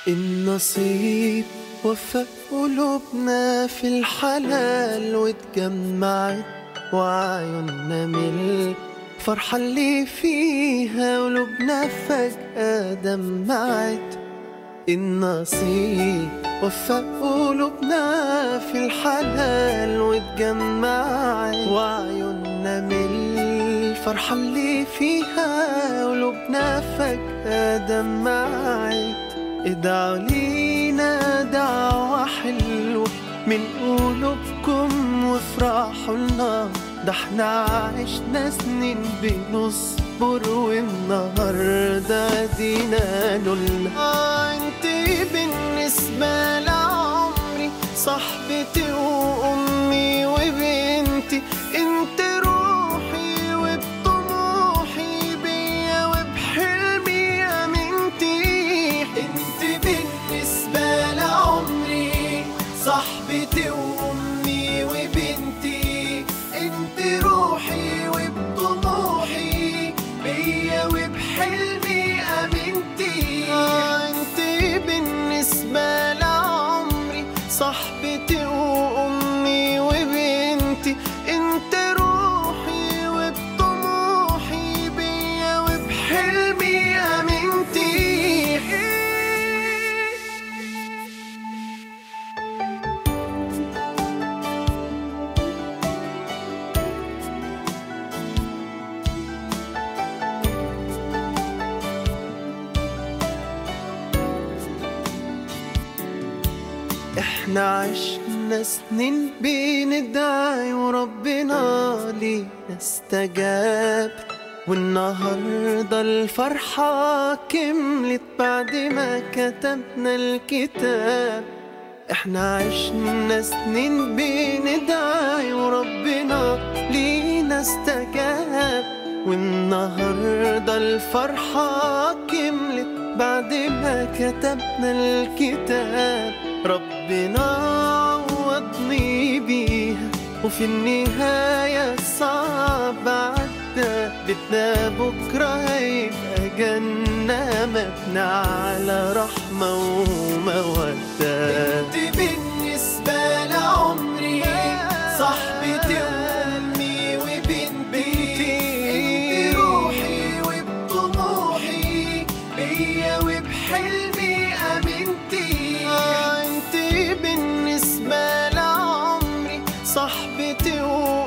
النصيب وفق قلوبنا في الحلال واتجمعت وعيوننا من الفرحة اللي فيها قلوبنا فجأة دمعت النصيب وفق قلوبنا في الحلال واتجمعت وعيوننا من الفرحة اللي فيها قلوبنا فجأة دمعت ادعوا لينا دعوة حلوة من قلوبكم وافرحوا لنا ده احنا عشنا سنين بنصبر والنهارده دينا نقولنا آه انت بالنسبة لعمري صاحبتي وامي وبنتي انت روحي وبطموحي بيا وبحلمي امنتي انت بالنسبة لعمري صاحبتي وامي وبنتي انت روحي وبطموحي بيا وبحلمي امنتي انت بالنسبة لعمري صاحبتي وامي وبنتي انت روحي وبطموحي بيا وبحلمي امنتي احنا عشنا سنين بندعي وربنا لينا استجاب والنهاردة الفرحة كملت بعد ما كتبنا الكتاب احنا عشنا سنين بندعي وربنا لينا استجاب والنهاردة الفرحة كملت بعد ما كتبنا الكتاب ربنا عوضني بيها وفي النهاية الصعب عدى بيتنا بكرة هيبقى جنة مبنى على رحمة ومودة انت بالنسبة لعمري صاحبتي وامي وبنتي انت روحي وبطموحي بيا وبحلمي امنتي انت بالنسبة لعمري صاحبتي